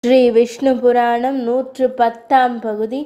ஸ்ரீ விஷ்ணு புராணம் நூற்று பத்தாம் பகுதி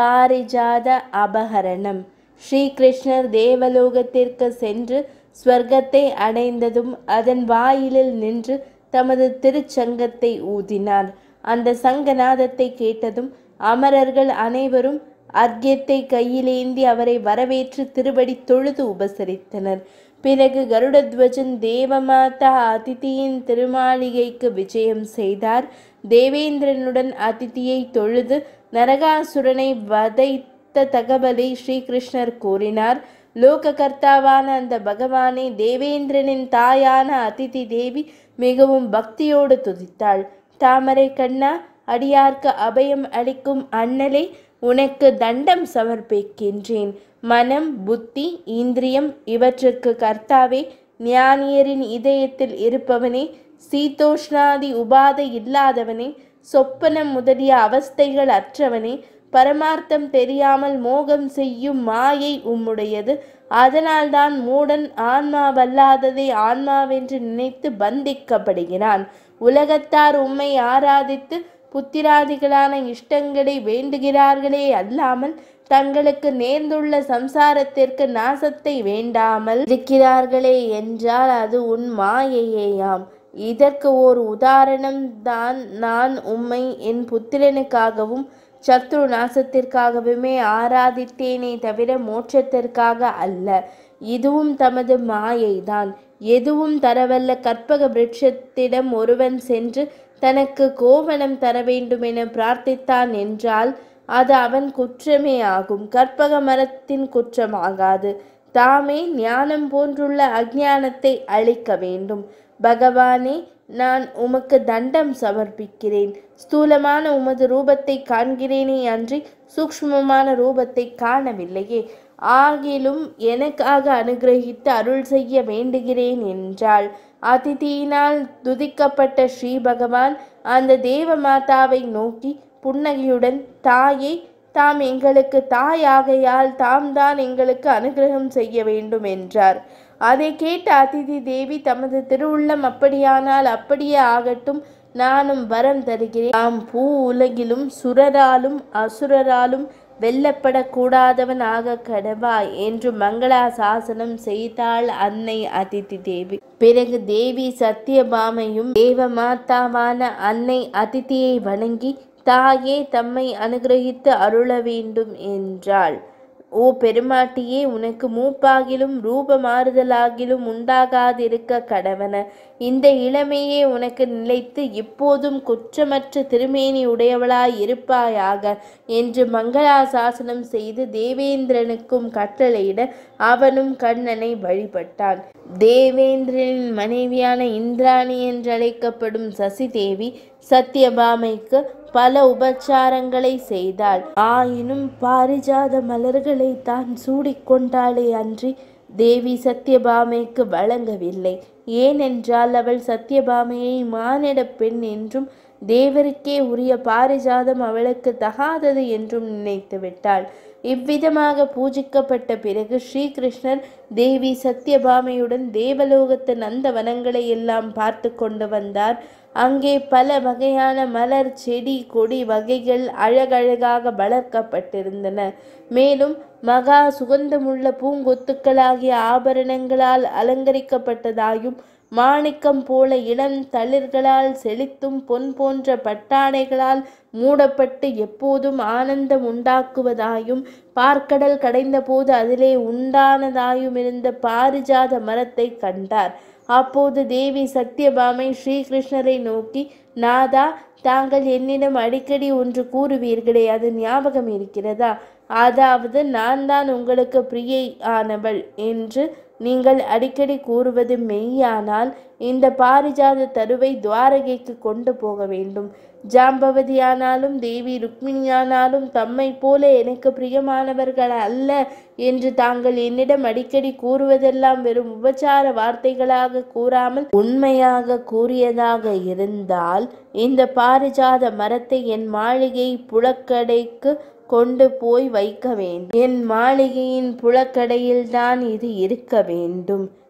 பாரிஜாத அபகரணம் ஸ்ரீகிருஷ்ணர் தேவலோகத்திற்கு சென்று ஸ்வர்க்கத்தை அடைந்ததும் அதன் வாயிலில் நின்று தமது திருச்சங்கத்தை ஊதினார் அந்த சங்கநாதத்தை கேட்டதும் அமரர்கள் அனைவரும் அர்க்கியத்தை கையிலேந்தி அவரை வரவேற்று திருவடி தொழுது உபசரித்தனர் பிறகு கருடத்வஜன் தேவமாதா அதிதியின் திருமாளிகைக்கு விஜயம் செய்தார் தேவேந்திரனுடன் அதிதியை தொழுது நரகாசுரனை வதைத்த தகவலை ஸ்ரீகிருஷ்ணர் கூறினார் லோககர்த்தாவான அந்த பகவானை தேவேந்திரனின் தாயான அதிதி தேவி மிகவும் பக்தியோடு துதித்தாள் தாமரை கண்ணா அடியார்க்கு அபயம் அளிக்கும் அண்ணலே உனக்கு தண்டம் சமர்ப்பிக்கின்றேன் மனம் புத்தி இந்திரியம் இவற்றுக்கு கர்த்தாவே ஞானியரின் இதயத்தில் இருப்பவனே சீதோஷ்ணாதி உபாதை இல்லாதவனே சொப்பனம் முதலிய அவஸ்தைகள் அற்றவனே பரமார்த்தம் தெரியாமல் மோகம் செய்யும் மாயை உம்முடையது அதனால்தான் மூடன் ஆன்மாவல்லாததை ஆன்மாவென்று நினைத்து பந்திக்கப்படுகிறான் உலகத்தார் உம்மை ஆராதித்து புத்திராதிகளான இஷ்டங்களை வேண்டுகிறார்களே அல்லாமல் தங்களுக்கு நேர்ந்துள்ள சம்சாரத்திற்கு நாசத்தை வேண்டாமல் இருக்கிறார்களே என்றால் அது உன் மாயையேயாம் இதற்கு ஓர் உதாரணம் தான் நான் உம்மை என் புத்திரனுக்காகவும் சத்ரு நாசத்திற்காகவுமே ஆராதித்தேனே தவிர மோட்சத்திற்காக அல்ல இதுவும் தமது மாயைதான் எதுவும் தரவல்ல கற்பக விருட்சத்திடம் ஒருவன் சென்று தனக்கு கோவணம் தர வேண்டும் என பிரார்த்தித்தான் என்றால் அது அவன் குற்றமே ஆகும் கற்பக மரத்தின் குற்றமாகாது தாமே ஞானம் போன்றுள்ள அஞ்ஞானத்தை அழிக்க வேண்டும் பகவானே நான் உமக்கு தண்டம் சமர்ப்பிக்கிறேன் ஸ்தூலமான உமது ரூபத்தை காண்கிறேனே அன்றி சூக்ஷ்மமான ரூபத்தை காணவில்லையே ஆகிலும் எனக்காக அனுகிரகித்து அருள் செய்ய வேண்டுகிறேன் என்றாள் அதிதியினால் துதிக்கப்பட்ட ஸ்ரீ பகவான் அந்த தேவ மாதாவை நோக்கி புன்னகையுடன் தாயே தாம் எங்களுக்கு தாயாகையால் தாம் தான் எங்களுக்கு அனுகிரகம் செய்ய வேண்டும் என்றார் அதை கேட்ட அதிதி தேவி தமது திருவுள்ளம் அப்படியானால் அப்படியே ஆகட்டும் நானும் வரம் தருகிறேன் தாம் பூ உலகிலும் சுரராலும் அசுரராலும் வெல்லப்படக்கூடாதவன் ஆக கடவாய் என்று மங்களாசாசனம் செய்தாள் அன்னை அதிதி தேவி பிறகு தேவி சத்தியபாமையும் தேவமாதாவான அன்னை அதிதியை வணங்கி தாயே தம்மை அனுகிரகித்து அருள வேண்டும் என்றாள் ஓ பெருமாட்டியே உனக்கு மூப்பாகிலும் ரூப மாறுதலாகிலும் உண்டாகாதிருக்க கடவன இந்த இளமையே உனக்கு நிலைத்து இப்போதும் குற்றமற்ற திருமேனி உடையவளாய் இருப்பாயாக என்று மங்களாசாசனம் செய்து தேவேந்திரனுக்கும் கட்டளையிட அவனும் கண்ணனை வழிபட்டான் தேவேந்திரனின் மனைவியான இந்திராணி என்றழைக்கப்படும் சசிதேவி சத்யபாமைக்கு பல உபச்சாரங்களை செய்தாள் ஆயினும் பாரிஜாத மலர்களை தான் சூடிக்கொண்டாளே அன்றி தேவி சத்யபாமைக்கு வழங்கவில்லை ஏனென்றால் அவள் சத்யபாமையை மானிட பெண் என்றும் தேவருக்கே உரிய பாரிஜாதம் அவளுக்கு தகாதது என்றும் நினைத்து விட்டாள் இவ்விதமாக பூஜிக்கப்பட்ட பிறகு ஸ்ரீகிருஷ்ணர் தேவி சத்யபாமையுடன் தேவலோகத்து நந்தவனங்களை எல்லாம் பார்த்து கொண்டு வந்தார் அங்கே பல வகையான மலர் செடி கொடி வகைகள் அழகழகாக வளர்க்கப்பட்டிருந்தன மேலும் மகா சுகந்தமுள்ள பூங்கொத்துக்களாகிய ஆபரணங்களால் அலங்கரிக்கப்பட்டதாயும் மாணிக்கம் போல இளம் தளிர்களால் செழித்தும் பொன் போன்ற பட்டாடைகளால் மூடப்பட்டு எப்போதும் ஆனந்தம் உண்டாக்குவதாயும் பார்க்கடல் கடைந்தபோது அதிலே உண்டானதாயும் இருந்த பாரிஜாத மரத்தை கண்டார் அப்போது தேவி சத்யபாமை ஸ்ரீகிருஷ்ணரை நோக்கி நாதா தாங்கள் என்னிடம் அடிக்கடி ஒன்று கூறுவீர்களே அது ஞாபகம் இருக்கிறதா அதாவது நான் தான் உங்களுக்கு பிரியை ஆனவள் என்று நீங்கள் அடிக்கடி கூறுவது மெய்யானால் இந்த பாரிஜாத தருவை துவாரகைக்கு கொண்டு போக வேண்டும் ஜாம்பவதியானாலும் தேவி ருக்மிணியானாலும் தம்மை போல எனக்கு பிரியமானவர்கள் அல்ல என்று தாங்கள் என்னிடம் அடிக்கடி கூறுவதெல்லாம் வெறும் உபச்சார வார்த்தைகளாக கூறாமல் உண்மையாக கூறியதாக இருந்தால் இந்த பாரிஜாத மரத்தை என் மாளிகை புழக்கடைக்கு கொண்டு போய் வைக்க வேண்டும் என் மாளிகையின் புழக்கடையில்தான் இது இருக்க வேண்டும்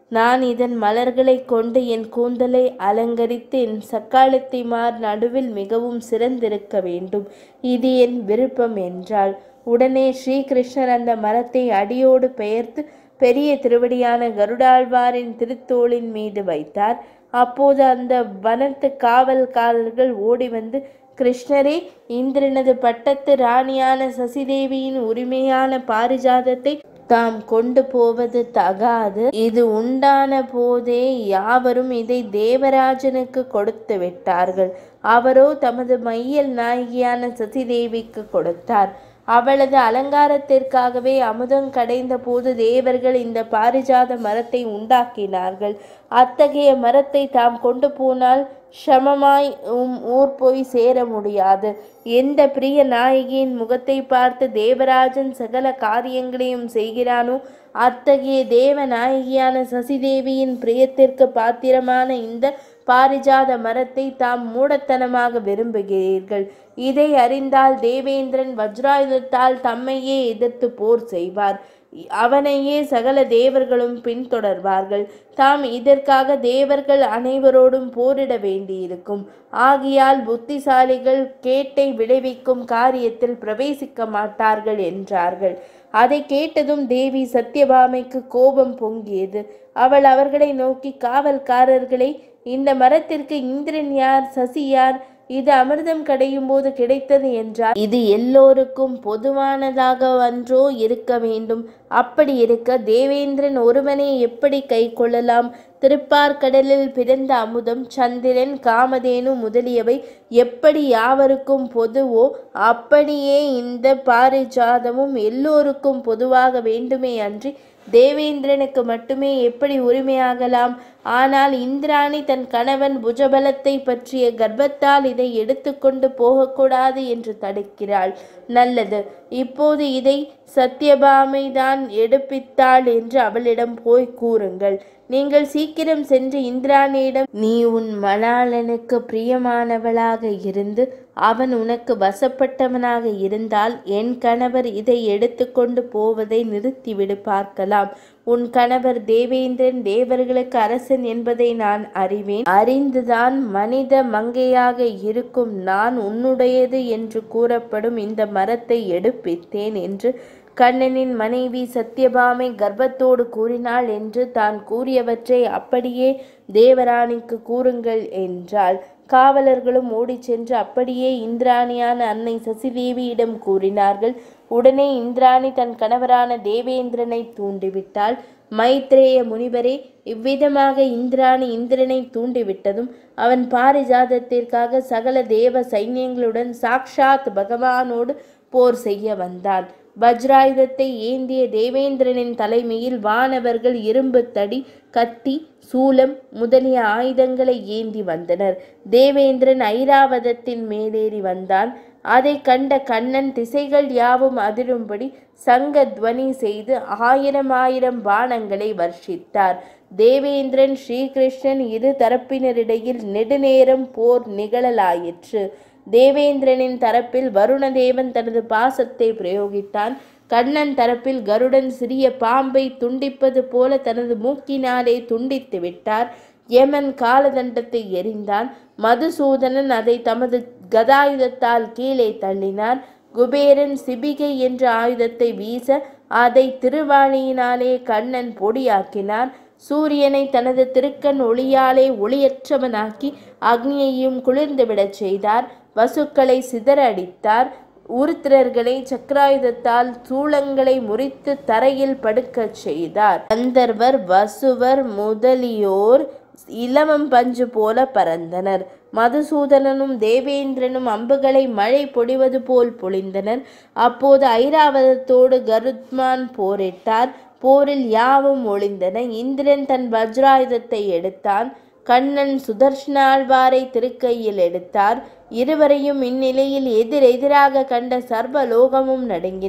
நான் இதன் மலர்களைக் கொண்டு என் கூந்தலை அலங்கரித்து என் சக்காளத்தை மார் நடுவில் மிகவும் சிறந்திருக்க வேண்டும் இது என் விருப்பம் என்றாள் உடனே ஸ்ரீகிருஷ்ணர் அந்த மரத்தை அடியோடு பெயர்த்து பெரிய திருவடியான கருடாழ்வாரின் திருத்தோளின் மீது வைத்தார் அப்போது அந்த வனத்து காவல்காரர்கள் ஓடி வந்து கிருஷ்ணரே இந்திரனது பட்டத்து ராணியான சசிதேவியின் உரிமையான பாரிஜாதத்தை தாம் கொண்டு போவது தகாது இது உண்டான போதே யாவரும் இதை தேவராஜனுக்கு கொடுத்து விட்டார்கள் அவரோ தமது மையல் நாயகியான சசிதேவிக்கு கொடுத்தார் அவளது அலங்காரத்திற்காகவே அமுதம் கடைந்த போது தேவர்கள் இந்த பாரிஜாத மரத்தை உண்டாக்கினார்கள் அத்தகைய மரத்தை தாம் கொண்டு போனால் சமமாய் உம் ஊர் போய் சேர முடியாது எந்த பிரிய நாயகியின் முகத்தை பார்த்து தேவராஜன் சகல காரியங்களையும் செய்கிறானோ அத்தகைய தேவ நாயகியான சசிதேவியின் பிரியத்திற்கு பாத்திரமான இந்த பாரிஜாத மரத்தை தாம் மூடத்தனமாக விரும்புகிறீர்கள் இதை அறிந்தால் தேவேந்திரன் வஜ்ராயுதத்தால் தம்மையே எதிர்த்து போர் செய்வார் அவனையே சகல தேவர்களும் பின்தொடர்வார்கள் தாம் இதற்காக தேவர்கள் அனைவரோடும் போரிட வேண்டியிருக்கும் ஆகையால் புத்திசாலிகள் கேட்டை விளைவிக்கும் காரியத்தில் பிரவேசிக்க மாட்டார்கள் என்றார்கள் அதை கேட்டதும் தேவி சத்யபாமைக்கு கோபம் பொங்கியது அவள் அவர்களை நோக்கி காவல்காரர்களை இந்த மரத்திற்கு இந்திரன் யார் சசி யார் இது அமிர்தம் கடையும் போது கிடைத்தது என்றார் இது எல்லோருக்கும் பொதுவானதாக அன்றோ இருக்க வேண்டும் அப்படி இருக்க தேவேந்திரன் ஒருவனே எப்படி கை கொள்ளலாம் திருப்பார்கடலில் பிறந்த அமுதம் சந்திரன் காமதேனு முதலியவை எப்படி யாவருக்கும் பொதுவோ அப்படியே இந்த பாரிஜாதமும் எல்லோருக்கும் பொதுவாக வேண்டுமே அன்றி தேவேந்திரனுக்கு மட்டுமே எப்படி உரிமையாகலாம் ஆனால் இந்திராணி தன் கணவன் புஜபலத்தை பற்றிய கர்ப்பத்தால் இதை எடுத்துக்கொண்டு போகக்கூடாது என்று தடுக்கிறாள் நல்லது இப்போது இதை சத்யபாமை தான் எடுப்பித்தாள் என்று அவளிடம் போய் கூறுங்கள் நீங்கள் சீக்கிரம் சென்று இந்திராணியிடம் நீ உன் மணாளனுக்கு பிரியமானவளாக இருந்து அவன் உனக்கு வசப்பட்டவனாக இருந்தால் என் கணவர் இதை எடுத்துக்கொண்டு போவதை நிறுத்திவிடு பார்க்கலாம் உன் கணவர் தேவேந்திரன் தேவர்களுக்கு அரசன் என்பதை நான் அறிவேன் அறிந்துதான் மனித மங்கையாக இருக்கும் நான் உன்னுடையது என்று கூறப்படும் இந்த மரத்தை எடுப்பித்தேன் என்று கண்ணனின் மனைவி சத்யபாமை கர்ப்பத்தோடு கூறினாள் என்று தான் கூறியவற்றை அப்படியே தேவராணிக்கு கூறுங்கள் என்றாள் காவலர்களும் ஓடிச் சென்று அப்படியே இந்திராணியான அன்னை சசிதேவியிடம் கூறினார்கள் உடனே இந்திராணி தன் கணவரான தேவேந்திரனை தூண்டிவிட்டாள் மைத்ரேய முனிவரே இவ்விதமாக இந்திராணி இந்திரனை தூண்டிவிட்டதும் அவன் பாரிஜாதத்திற்காக சகல தேவ சைன்யங்களுடன் சாக்ஷாத் பகவானோடு போர் செய்ய வந்தான் வஜ்ராயுதத்தை ஏந்திய தேவேந்திரனின் தலைமையில் வானவர்கள் இரும்பு தடி கத்தி சூலம் முதலிய ஆயுதங்களை ஏந்தி வந்தனர் தேவேந்திரன் ஐராவதத்தின் மேலேறி வந்தான் அதை கண்ட கண்ணன் திசைகள் யாவும் அதிரும்படி சங்க துவனி செய்து ஆயிரம் ஆயிரம் பானங்களை வர்ஷித்தார் தேவேந்திரன் ஸ்ரீகிருஷ்ணன் இரு தரப்பினரிடையில் நெடுநேரம் போர் நிகழலாயிற்று தேவேந்திரனின் தரப்பில் வருணதேவன் தனது பாசத்தை பிரயோகித்தான் கண்ணன் தரப்பில் கருடன் சிறிய பாம்பை துண்டிப்பது போல தனது மூக்கினாலே துண்டித்து விட்டார் யமன் காலதண்டத்தை எறிந்தான் மதுசூதனன் அதை தமது கதாயுதத்தால் கீழே தள்ளினார் குபேரன் சிபிகை என்ற ஆயுதத்தை வீச அதை திருவாணியினாலே கண்ணன் பொடியாக்கினார் சூரியனை தனது திருக்கண் ஒளியாலே ஒளியற்றவனாக்கி அக்னியையும் குளிர்ந்துவிடச் செய்தார் வசுக்களை சிதற அடித்தார் உருத்திரர்களை சக்கராயுதத்தால் சூளங்களை முறித்து தரையில் படுக்கச் செய்தார் கந்தர்வர் வசுவர் முதலியோர் இலவம் பஞ்சு போல பறந்தனர் மதுசூதனனும் தேவேந்திரனும் அம்புகளை மழை பொழிவது போல் பொழிந்தனர் அப்போது ஐராவதத்தோடு கருத்மான் போரிட்டார் போரில் யாவும் ஒளிந்தன இந்திரன் தன் வஜ்ராயுதத்தை எடுத்தான் கண்ணன் சுதர்ஷனாழ்வாரை திருக்கையில் எடுத்தார் இருவரையும் இந்நிலையில் எதிரெதிராக கண்ட சர்வலோகமும் நடுங்கின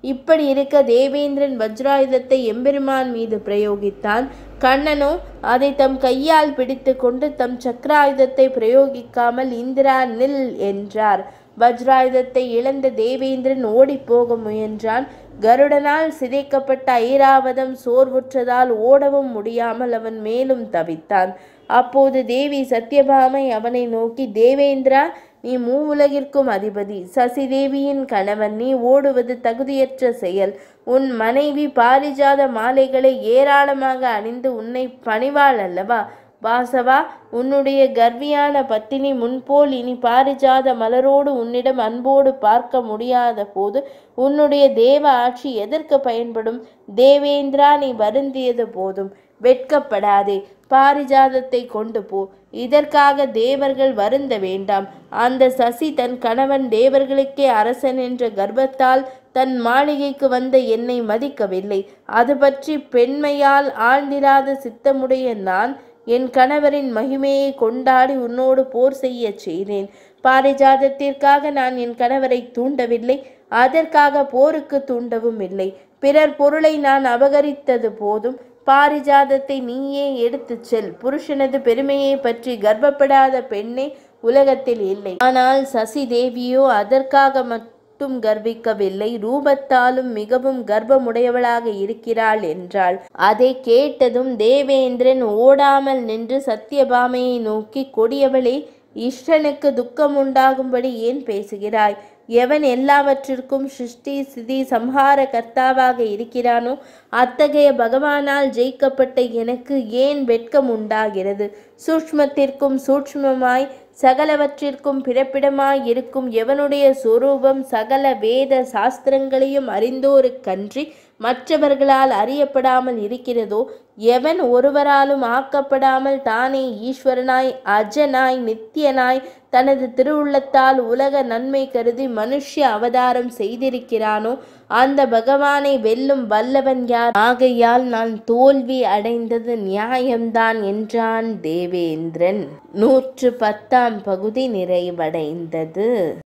இப்படி இருக்க தேவேந்திரன் வஜ்ராயுதத்தை எம்பெருமான் மீது பிரயோகித்தான் கண்ணனோ அதை தம் கையால் பிடித்து கொண்டு தம் சக்கராயுதத்தை பிரயோகிக்காமல் இந்திரா நில் என்றார் வஜ்ராயுதத்தை இழந்த தேவேந்திரன் ஓடிப்போக முயன்றான் கருடனால் சிதைக்கப்பட்ட ஐராவதம் சோர்வுற்றதால் ஓடவும் முடியாமல் அவன் மேலும் தவித்தான் அப்போது தேவி சத்யபாமை அவனை நோக்கி தேவேந்திரா நீ மூவுலகிற்கும் அதிபதி சசிதேவியின் கணவன் நீ ஓடுவது தகுதியற்ற செயல் உன் மனைவி பாரிஜாத மாலைகளை ஏராளமாக அணிந்து உன்னை பணிவாள் அல்லவா வாசவா உன்னுடைய கர்வியான பத்தினி முன்போல் இனி பாரிஜாத மலரோடு உன்னிடம் அன்போடு பார்க்க முடியாத போது உன்னுடைய தேவ ஆட்சி எதற்கு பயன்படும் தேவேந்திரா நீ வருந்தியது போதும் வெட்கப்படாதே பாரிஜாதத்தை கொண்டு போ இதற்காக தேவர்கள் வருந்த வேண்டாம் அந்த சசி தன் கணவன் தேவர்களுக்கே அரசன் என்ற கர்வத்தால் தன் மாளிகைக்கு வந்த என்னை மதிக்கவில்லை அது பற்றி பெண்மையால் ஆழ்ந்திராத சித்தமுடைய நான் என் கணவரின் மகிமையை கொண்டாடி உன்னோடு போர் செய்ய செய்தேன் பாரிஜாதத்திற்காக நான் என் கணவரை தூண்டவில்லை அதற்காக போருக்கு தூண்டவும் இல்லை பிறர் பொருளை நான் அபகரித்தது போதும் பாரிஜாதத்தை நீயே எடுத்துச் செல் புருஷனது பெருமையை பற்றி கர்வப்படாத பெண்ணே உலகத்தில் இல்லை ஆனால் சசி தேவியோ அதற்காக மட்டும் கர்விக்கவில்லை ரூபத்தாலும் மிகவும் கர்வமுடையவளாக இருக்கிறாள் என்றாள் அதை கேட்டதும் தேவேந்திரன் ஓடாமல் நின்று சத்யபாமையை நோக்கி கொடியவளே இஷ்டனுக்கு துக்கம் உண்டாகும்படி ஏன் பேசுகிறாய் எவன் எல்லாவற்றிற்கும் சிருஷ்டி சிதி சம்ஹார கர்த்தாவாக இருக்கிறானோ அத்தகைய பகவானால் ஜெயிக்கப்பட்ட எனக்கு ஏன் வெட்கம் உண்டாகிறது சூக்ஷ்மத்திற்கும் சூட்சுமமாய் சகலவற்றிற்கும் பிறப்பிடமாய் இருக்கும் எவனுடைய சொரூபம் சகல வேத சாஸ்திரங்களையும் அறிந்தோருக்கன்றி மற்றவர்களால் அறியப்படாமல் இருக்கிறதோ எவன் ஒருவராலும் ஆக்கப்படாமல் தானே ஈஸ்வரனாய் அஜனாய் நித்தியனாய் தனது திருவுள்ளத்தால் உலக நன்மை கருதி மனுஷ்ய அவதாரம் செய்திருக்கிறானோ அந்த பகவானை வெல்லும் வல்லவன் யார் ஆகையால் நான் தோல்வி அடைந்தது நியாயம்தான் என்றான் தேவேந்திரன் நூற்று பத்தாம் பகுதி நிறைவடைந்தது